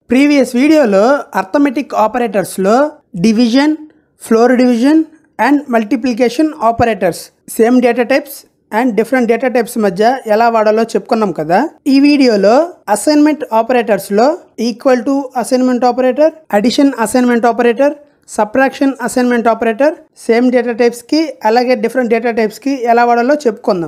previous వీడియోలో arithmetic ఆపరేటర్స్లో division floor division and multiplication operators same data types and different data types మధ్య ఎలా వాడాలో చెప్పుకున్నాం కదా ఈ వీడియోలో అసైన్మెంట్ ఆపరేటర్స్లో equal to assignment operator addition assignment operator subtraction assignment operator same data టైప్స్కి అలాగే డిఫరెంట్ డేటా టైప్స్కి ఎలా వాడాలో చెప్పుకుందాం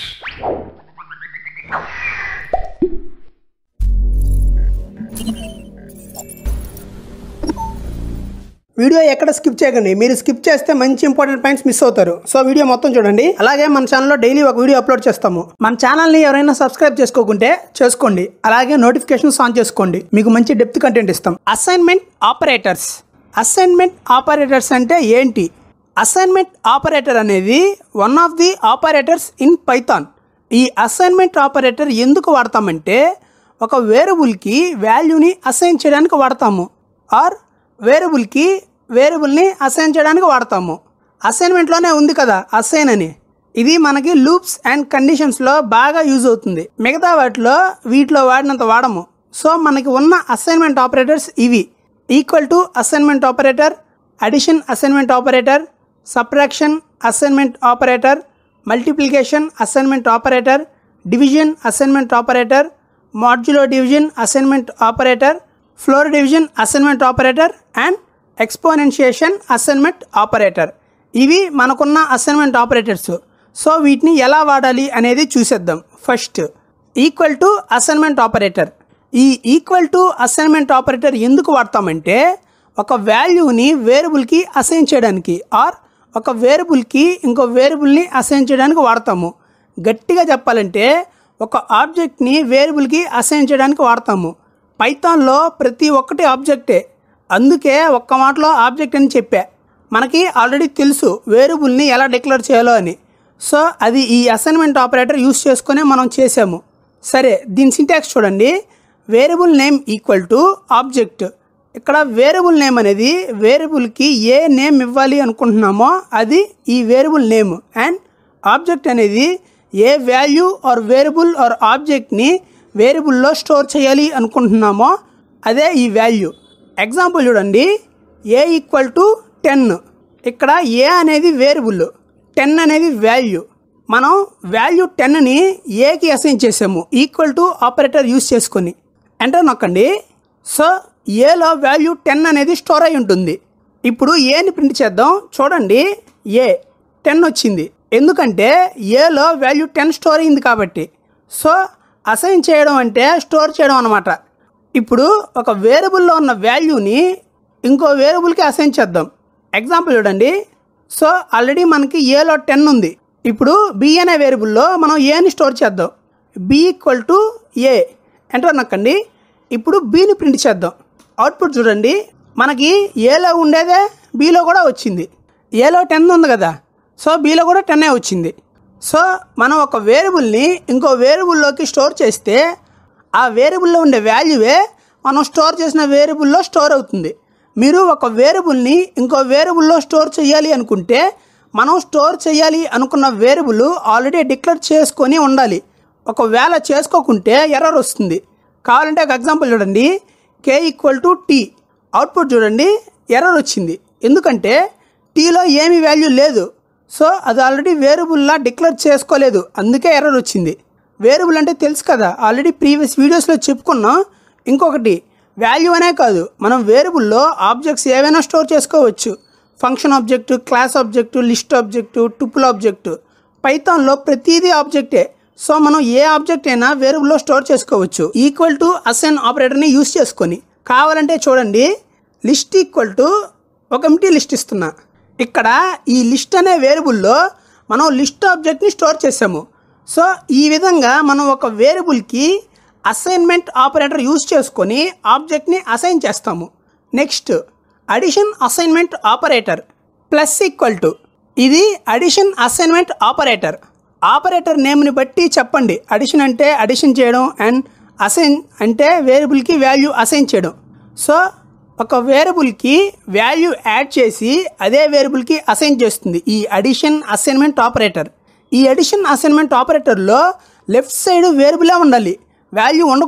వీడియో ఎక్కడ స్కిప్ చేయకండి మీరు స్కిప్ చేస్తే మంచి ఇంపార్టెంట్ పాయింట్స్ మిస్ అవుతారు సో వీడియో మొత్తం చూడండి అలాగే మన ఛానల్లో డైలీ ఒక వీడియో అప్లోడ్ చేస్తాము మన ఛానల్ని ఎవరైనా సబ్స్క్రైబ్ చేసుకోకుంటే చేసుకోండి అలాగే నోటిఫికేషన్స్ ఆన్ చేసుకోండి మీకు మంచి డెప్త్ కంటెంట్ ఇస్తాం అసైన్మెంట్ ఆపరేటర్స్ అసైన్మెంట్ ఆపరేటర్స్ అంటే ఏంటి అసైన్మెంట్ ఆపరేటర్ అనేది one of the operators in Python ఈ అసైన్మెంట్ ఆపరేటర్ ఎందుకు వాడతామంటే ఒక వేరియబుల్కి వాల్యూని అసైన్ చేయడానికి వాడతాము ఆర్ వేరియబుల్కి వేరియబుల్ని అసైన్ చేయడానికి వాడతాము అసైన్మెంట్లోనే ఉంది కదా అసైన్ అని ఇది మనకి లూప్స్ అండ్ కండిషన్స్లో బాగా యూజ్ అవుతుంది మిగతా వాటిలో వీటిలో వాడినంత వాడము సో మనకి ఉన్న అసైన్మెంట్ ఆపరేటర్స్ ఇవి equal to assignment operator addition assignment operator subtraction assignment operator multiplication assignment operator division assignment operator modulo division assignment operator floor division assignment operator and exponentiation assignment operator ఇవి మనకున్న assignment operators so వీటిని ఎలా వాడాలి అనేది చూసేద్దాం first equal to assignment operator ఈ equal to assignment operator ఎందుకు వాడతామంటే ఒక వాల్యూని వేరియబుల్కి అసైన్ చేయడానికి ఆర్ ఒక వేరియబుల్కి ఇంకో వేరియబుల్ని అసైన్ చేయడానికి వాడతాము గట్టిగా చెప్పాలంటే ఒక ఆబ్జెక్ట్ని వేరియబుల్కి అసైన్ చేయడానికి వాడతాము పైథాన్లో ప్రతి ఒక్కటి ఆబ్జెక్టే అందుకే ఒక్క మాటలో ఆబ్జెక్ట్ అని చెప్పా మనకి ఆల్రెడీ తెలుసు వేరియబుల్ని ఎలా డిక్లేర్ చేయాలో అని సో అది ఈ అసైన్మెంట్ ఆపరేటర్ యూస్ చేసుకునే మనం చేసాము సరే దీని సింటాక్స్ చూడండి variable name equal to object ఇక్కడ వేరియబుల్ నేమ్ అనేది వేరియబుల్కి ఏ నేమ్ ఇవ్వాలి అనుకుంటున్నామో అది ఈ వేరియబుల్ నేమ్ అండ్ ఆబ్జెక్ట్ అనేది ఏ వాల్యూ ఆర్ వేరియబుల్ ఆర్ ఆబ్జెక్ట్ని వేరియబుల్లో స్టోర్ చేయాలి అనుకుంటున్నామో అదే ఈ వాల్యూ ఎగ్జాంపుల్ చూడండి ఏ ఈక్వల్ టు టెన్ ఇక్కడ ఏ అనేది వేరియబుల్ టెన్ అనేది వాల్యూ మనం వాల్యూ టెన్ని ఏకి అసైన్ చేసాము ఈక్వల్ టు ఆపరేటర్ యూస్ చేసుకొని ఎంటర్ నొక్కండి సో ఏలో వాల్యూ టెన్ అనేది స్టోర్ అయి ఉంటుంది ఇప్పుడు ఏని ప్రింట్ చేద్దాం చూడండి ఏ టెన్ వచ్చింది ఎందుకంటే ఏలో వాల్యూ టెన్ స్టోర్ అయింది కాబట్టి సో అసైన్ చేయడం అంటే స్టోర్ చేయడం అనమాట ఇప్పుడు ఒక వేరియబుల్లో ఉన్న వాల్యూని ఇంకో వేరియబుల్కి అసైన్ చేద్దాం ఎగ్జాంపుల్ చూడండి సో ఆల్రెడీ మనకి ఏలో టెన్ ఉంది ఇప్పుడు బి అనే వేరియబుల్లో మనం ఏని స్టోర్ చేద్దాం B equal to A enter నొక్కండి ఇప్పుడు బీని ప్రింట్ చేద్దాం అవుట్పుట్ చూడండి మనకి ఏలో ఉండేదే బీలో కూడా వచ్చింది ఏలో టెన్ ఉంది కదా సో బీలో కూడా టెన్నే వచ్చింది సో మనం ఒక వేరియబుల్ని ఇంకో వేరియబుల్లోకి స్టోర్ చేస్తే ఆ వేరియబుల్లో ఉండే వాల్యూవే మనం స్టోర్ చేసిన వేరియబుల్లో స్టోర్ అవుతుంది మీరు ఒక వేరియబుల్ని ఇంకో వేరియబుల్లో స్టోర్ చేయాలి అనుకుంటే మనం స్టోర్ చేయాలి అనుకున్న వేరియబుల్ ఆల్రెడీ డిక్లేర్ చేసుకొని ఉండాలి ఒకవేళ చేసుకోకుంటే ఎర్రర్ వస్తుంది కావాలంటే ఒక ఎగ్జాంపుల్ చూడండి K equal to T output చూడండి ఎర్రర్ వచ్చింది ఎందుకంటే టీలో ఏమి వాల్యూ లేదు సో అది ఆల్రెడీ వేరియబుల్లా డిక్లేర్ చేసుకోలేదు అందుకే ఎర్రర్ వచ్చింది వేరియబుల్ అంటే తెలుసు కదా ఆల్రెడీ ప్రీవియస్ వీడియోస్లో చెప్పుకున్నాం ఇంకొకటి వాల్యూ అనే కాదు మనం వేరియబుల్లో ఆబ్జెక్ట్స్ ఏవైనా స్టోర్ చేసుకోవచ్చు function object class object list object tuple object పైథాన్లో ప్రతిదీ ఆబ్జెక్టే సో మనం ఏ ఆబ్జెక్ట్ అయినా వేరియబుల్లో స్టోర్ చేసుకోవచ్చు ఈక్వల్ టు అసైన్ ఆపరేటర్ని యూస్ చేసుకొని కావాలంటే చూడండి లిస్ట్ ఈక్వల్ టు ఒక ఎంటీ లిస్ట్ ఇస్తున్నా ఇక్కడ ఈ లిస్ట్ అనే వేరియబుల్లో మనం లిస్ట్ ఆబ్జెక్ట్ని స్టోర్ చేసాము సో ఈ విధంగా మనం ఒక వేరియబుల్కి అసైన్మెంట్ ఆపరేటర్ యూస్ చేసుకొని ఆబ్జెక్ట్ని అసైన్ చేస్తాము next addition assignment operator plus equal to ఇది అడిషన్ అసైన్మెంట్ ఆపరేటర్ ఆపరేటర్ నేమ్ని బట్టి చెప్పండి అడిషన్ అంటే అడిషన్ చేయడం అండ్ అసైన్ అంటే వేరియబుల్కి వాల్యూ అసైన్ చేయడం సో ఒక వేరియబుల్కి వాల్యూ యాడ్ చేసి అదే వేరియబుల్కి అసైన్ చేస్తుంది ఈ అడిషన్ అసైన్మెంట్ ఆపరేటర్ ఈ అడిషన్ అసైన్మెంట్ ఆపరేటర్లో లెఫ్ట్ సైడ్ వేరియబులే ఉండాలి వాల్యూ ఉండకూడదు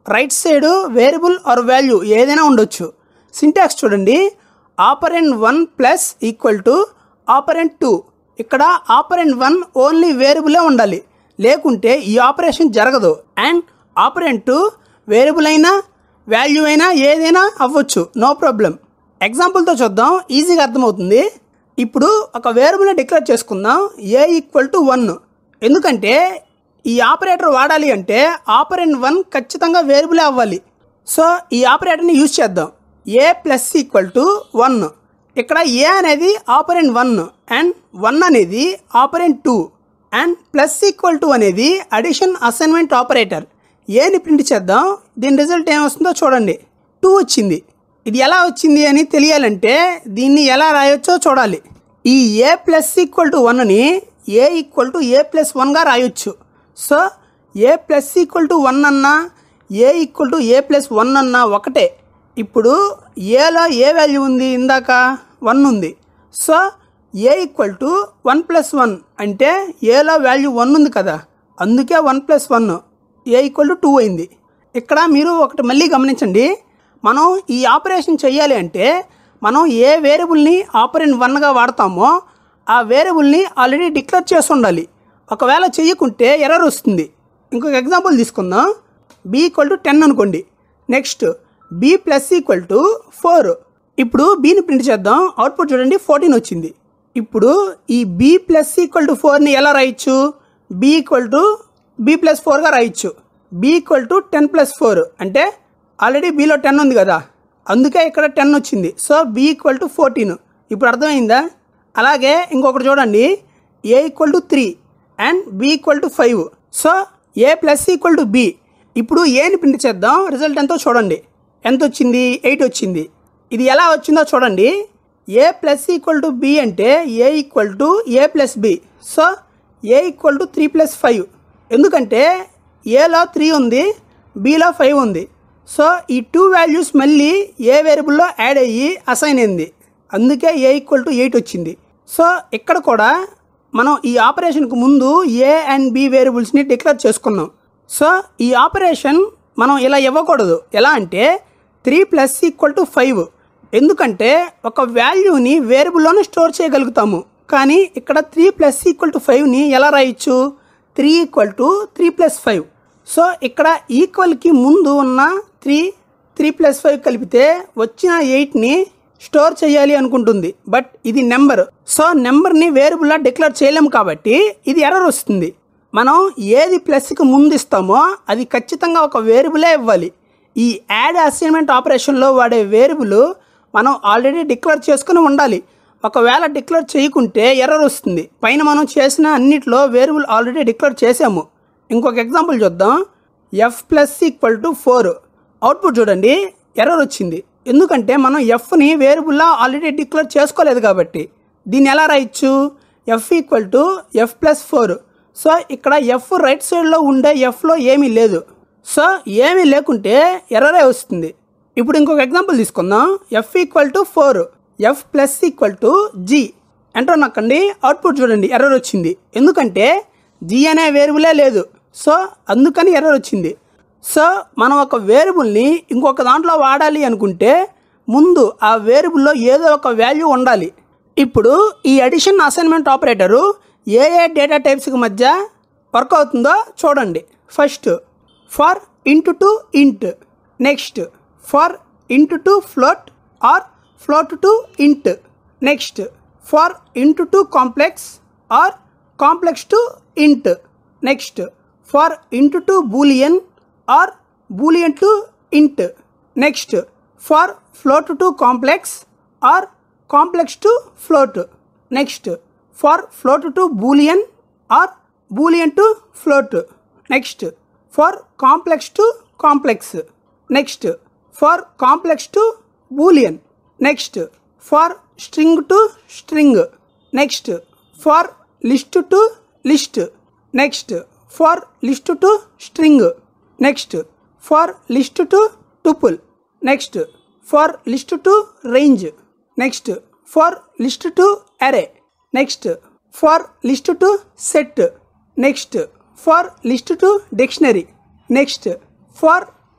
right side variable or value ఏదైనా ఉండొచ్చు సింటాక్స్ చూడండి operand one plus equal to operand two ఇక్కడ ఆపరెంట్ వన్ ఓన్లీ వేరియబులే ఉండాలి లేకుంటే ఈ ఆపరేషన్ జరగదు అండ్ ఆపరెంట్ టూ వేరియబుల్ అయినా వాల్యూ అయినా ఏదైనా అవ్వచ్చు నో ప్రాబ్లం ఎగ్జాంపుల్తో చూద్దాం ఈజీగా అర్థమవుతుంది ఇప్పుడు ఒక వేరియబుల్ని డిక్లేర్ చేసుకుందాం ఏ ఈక్వల్ టు వన్ ఎందుకంటే ఈ ఆపరేటర్ వాడాలి అంటే ఆపరెంట్ వన్ ఖచ్చితంగా వేరియబులే అవ్వాలి సో ఈ ఆపరేటర్ని యూజ్ చేద్దాం A plus equal to one ఇక్కడ ఏ అనేది ఆపరెంట్ వన్ అండ్ వన్ అనేది operand two and plus equal to అనేది అడిషన్ అసైన్మెంట్ ఆపరేటర్ ఏని ప్రింట్ చేద్దాం దీని రిజల్ట్ ఏమొస్తుందో చూడండి టూ వచ్చింది ఇది ఎలా వచ్చింది అని తెలియాలంటే దీన్ని ఎలా రాయొచ్చో చూడాలి ఈ ఏ ప్లస్ ఈక్వల్ టు వన్ని A equal to A plus వన్గా రాయొచ్చు so A plus equal to one అన్నా A equal to A plus one అన్నా ఒకటే ఇప్పుడు ఏలో ఏ వాల్యూ ఉంది ఇందాక వన్ ఉంది so A equal to one plus one అంటే ఏలో వాల్యూ వన్ ఉంది కదా అందుకే one plus one A equal to two అయింది ఇక్కడ మీరు ఒకటి మళ్ళీ గమనించండి మనం ఈ ఆపరేషన్ చేయాలి అంటే మనం ఏ వేరియబుల్ని ఆపరెంట్ వన్గా వాడతామో ఆ వేరియబుల్ని ఆల్రెడీ డిక్లేర్ చేసి ఉండాలి ఒకవేళ చేయకుంటే ఎర్రర్ వస్తుంది ఇంకొక ఎగ్జాంపుల్ తీసుకుందాం బి ఈక్వల్ టు టెన్ అనుకోండి next B plus equal to four ఇప్పుడు బీని ప్రింట్ చేద్దాం అవుట్పుట్ చూడండి ఫోర్టీన్ వచ్చింది ఇప్పుడు ఈ బి ప్లస్ ఈక్వల్ టు ఫోర్ని ఎలా రాయొచ్చు B equal to B plus ఫోర్గా రాయొచ్చు B equal to ten plus four అంటే ఆల్రెడీ బీలో టెన్ ఉంది కదా అందుకే ఇక్కడ టెన్ వచ్చింది so B equal to fourteen ఇప్పుడు అర్థమైందా అలాగే ఇంకొకటి చూడండి A equal to three and B equal to five so A plus equal to B ఇప్పుడు ఏని ప్రింట్ చేద్దాం రిజల్ట్ ఎంతో చూడండి ఎంత వచ్చింది ఎయిట్ వచ్చింది ఇది ఎలా వచ్చిందో చూడండి A plus equal to B అంటే A equal to A plus B so A equal to three plus five ఎందుకంటే ఏలో త్రీ ఉంది బిలో ఫైవ్ ఉంది సో ఈ టూ వాల్యూస్ మళ్ళీ ఏ వేరియబుల్లో యాడ్ అయ్యి అసైన్ అయింది అందుకే ఏ ఈక్వల్ టు ఎయిట్ వచ్చింది సో ఇక్కడ కూడా మనం ఈ ఆపరేషన్కు ముందు ఏ అండ్ బి వేరియబుల్స్ని డిక్లేర్ చేసుకున్నాం సో ఈ ఆపరేషన్ మనం ఇలా ఇవ్వకూడదు ఎలా అంటే three plus equal to five ఎందుకంటే ఒక వాల్యూని వేరియబుల్లోనే స్టోర్ చేయగలుగుతాము కానీ ఇక్కడ త్రీ ప్లస్ ఈక్వల్ టు ఫైవ్ని ఎలా రాయొచ్చు three equal to three plus five so ఇక్కడ ఈక్వల్కి ముందు ఉన్న త్రీ త్రీ ప్లస్ ఫైవ్ కలిపితే వచ్చిన ఎయిట్ని స్టోర్ చేయాలి అనుకుంటుంది బట్ ఇది నెంబర్ సో నెంబర్ని వేరియబుల్లా డిక్లేర్ చేయలేము కాబట్టి ఇది ఎర్రర్ వస్తుంది మనం ఏది ప్లస్కి ముందు ఇస్తామో అది ఖచ్చితంగా ఒక వేరియబులే ఇవ్వాలి ఈ యాడ్ అసైన్మెంట్ ఆపరేషన్లో వాడే వేరియబుల్ మనం ఆల్రెడీ డిక్లేర్ చేసుకుని ఉండాలి ఒకవేళ డిక్లేర్ చేయకుంటే ఎర్రర్ వస్తుంది పైన మనం చేసిన అన్నిట్లో వేరియబుల్ ఆల్రెడీ డిక్లేర్ చేసాము ఇంకొక ఎగ్జాంపుల్ చూద్దాం F plus equal to four output చూడండి ఎర్రర్ వచ్చింది ఎందుకంటే మనం ఎఫ్ని వేరియబుల్లా ఆల్రెడీ డిక్లేర్ చేసుకోలేదు కాబట్టి దీన్ని ఎలా రాయొచ్చు F equal to F plus four so ఇక్కడ ఎఫ్ రైట్ సైడ్లో ఉండే ఎఫ్లో ఏమీ లేదు సో ఏమీ లేకుంటే ఎర్రరే వస్తుంది ఇప్పుడు ఇంకొక ఎగ్జాంపుల్ తీసుకుందాం F equal to four F plus equal to G enter నొక్కండి అవుట్పుట్ చూడండి ఎర్రర్ వచ్చింది ఎందుకంటే జీ అనే వేరియబులే లేదు సో అందుకని ఎర్రర్ వచ్చింది సో మనం ఒక వేరియబుల్ని ఇంకొక దాంట్లో వాడాలి అనుకుంటే ముందు ఆ వేరియబుల్లో ఏదో ఒక వాల్యూ ఉండాలి ఇప్పుడు ఈ అడిషన్ అసైన్మెంట్ ఆపరేటరు ఏ ఏ డేటా టైప్స్కి మధ్య వర్క్ అవుతుందో చూడండి first for int to int next for int to float or float to int next for int to complex or complex to int next for int to boolean or boolean to int next for float to complex or complex to float next for float to boolean or boolean to float next for complex to complex next for complex to boolean next for string to string next for list to list next for list to string next for list to tuple next for list to range next for list to array next for list to set next for list to dictionary next for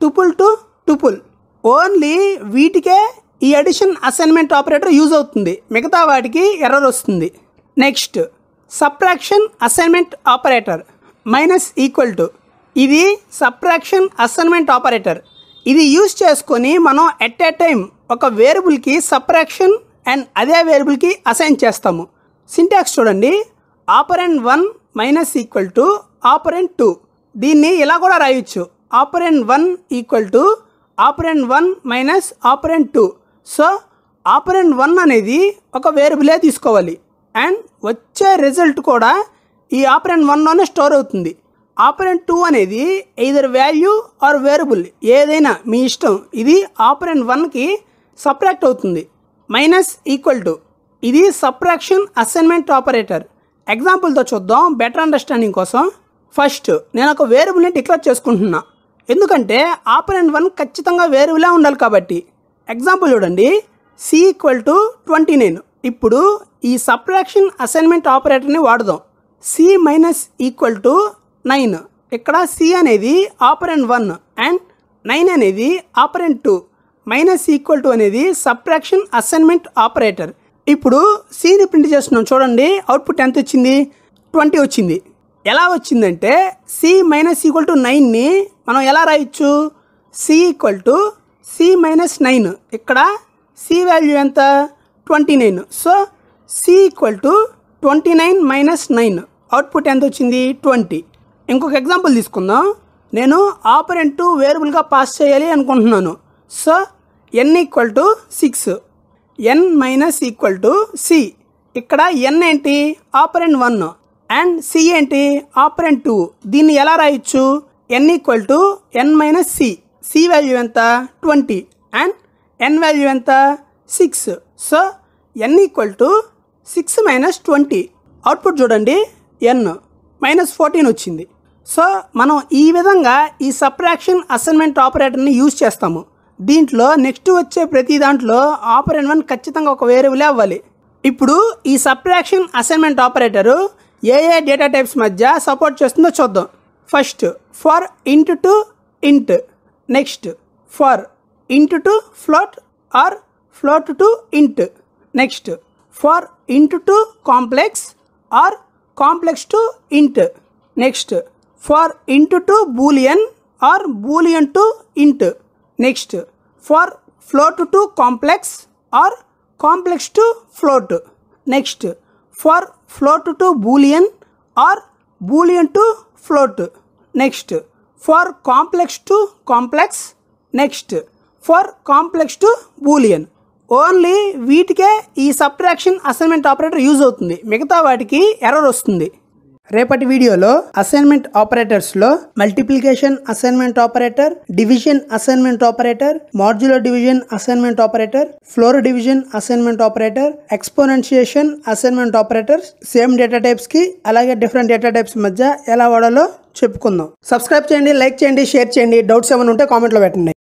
tuple to tuple only వీటికే ఈ addition assignment operator use అవుతుంది మిగతా వాటికి error వస్తుంది next subtraction assignment operator minus equal to ఇది subtraction assignment operator ఇది use చేసుకొని మనం ఎట్ ఏ టైం ఒక వేరియబుల్కి సప్రాక్షన్ అండ్ అదే వేరియబుల్కి అసైన్ చేస్తాము సింటాక్స్ చూడండి operand one minus equal to operand two దీన్ని ఇలా కూడా రాయొచ్చు operand one equal to operand one minus operand two so operand one అనేది ఒక వేరియబులే తీసుకోవాలి అండ్ వచ్చే రిజల్ట్ కూడా ఈ ఆపరెంట్ వన్లోనే స్టోర్ అవుతుంది ఆపరెంట్ టూ అనేది ఎయిదర్ వాల్యూ ఆర్ వేరియబుల్ ఏదైనా మీ ఇష్టం ఇది ఆపరెంట్ వన్కి సప్రాక్ట్ అవుతుంది మైనస్ ఈక్వల్ టు ఇది సప్రాక్షన్ అసైన్మెంట్ ఆపరేటర్ ఎగ్జాంపుల్తో చూద్దాం బెటర్ అండర్స్టాండింగ్ కోసం ఫస్ట్ నేను ఒక వేరియబుల్ని డిక్లేర్ చేసుకుంటున్నా ఎందుకంటే ఆపరెంట్ వన్ ఖచ్చితంగా వేరియబులే ఉండాలి కాబట్టి ఎగ్జాంపుల్ చూడండి C equal to twenty nine ఇప్పుడు ఈ సప్రాక్షన్ అసైన్మెంట్ ఆపరేటర్ని వాడదాం C minus equal to nine ఇక్కడ సి అనేది ఆపరెంట్ వన్ అండ్ నైన్ అనేది operand two minus equal to అనేది సప్రాక్షన్ అసైన్మెంట్ ఆపరేటర్ ఇప్పుడు సిని ప్రింట్ చేస్తున్నాం చూడండి అవుట్పుట్ ఎంత వచ్చింది ట్వంటీ వచ్చింది ఎలా వచ్చిందంటే సి మైనస్ ఈక్వల్ టు నైన్ని మనం ఎలా రాయొచ్చు C equal to C minus nine ఇక్కడ సి వాల్యూ ఎంత twenty nine so C equal to twenty nine minus nine output ఎంత వచ్చింది ట్వంటీ ఇంకొక ఎగ్జాంపుల్ తీసుకుందాం నేను ఆపరెంట్ వేరియబుల్గా పాస్ చేయాలి అనుకుంటున్నాను so N equal to six N minus equal to C ఇక్కడ ఎన్ ఏంటి ఆపరెంట్ వన్ అండ్ సి ఏంటి ఆపరెంట్ టూ దీన్ని ఎలా రాయొచ్చు N equal to N minus C C value ఎంత ట్వంటీ అండ్ ఎన్ వాల్యూ ఎంత six so N equal to six minus twenty output చూడండి N minus fourteen వచ్చింది so మనం ఈ విధంగా ఈ సప్రాక్షన్ అసైన్మెంట్ ఆపరేటర్ని యూజ్ చేస్తాము దీంట్లో నెక్స్ట్ వచ్చే ప్రతి దాంట్లో ఆపరెంట్ వన్ ఖచ్చితంగా ఒక వేరియబులే అవ్వాలి ఇప్పుడు ఈ సప్రాక్షన్ అసైన్మెంట్ ఆపరేటరు ఏ ఏ డేటా టైప్స్ మధ్య సపోర్ట్ చేస్తుందో చూద్దాం first for int to int next for int to float or float to int next for int to complex or complex to int next for int to boolean or boolean to int next for float to complex or complex to float next for float to boolean or boolean to float next for complex to complex next for complex to boolean only వీటికే ఈ subtraction assignment operator use అవుతుంది మిగతా వాటికి error వస్తుంది రేపటి వీడియోలో assignment ఆపరేటర్స్లో multiplication assignment operator division assignment operator modular division assignment operator floor division assignment operator exponentiation assignment operators same data types కి అలాగే డిఫరెంట్ డేటా టైప్స్ మధ్య ఎలా వాడాలో చెప్పుకుందాం సబ్స్క్రైబ్ చేయండి లైక్ చేయండి షేర్ చేయండి డౌట్స్ ఏమైనా ఉంటే కామెంట్లో పెట్టండి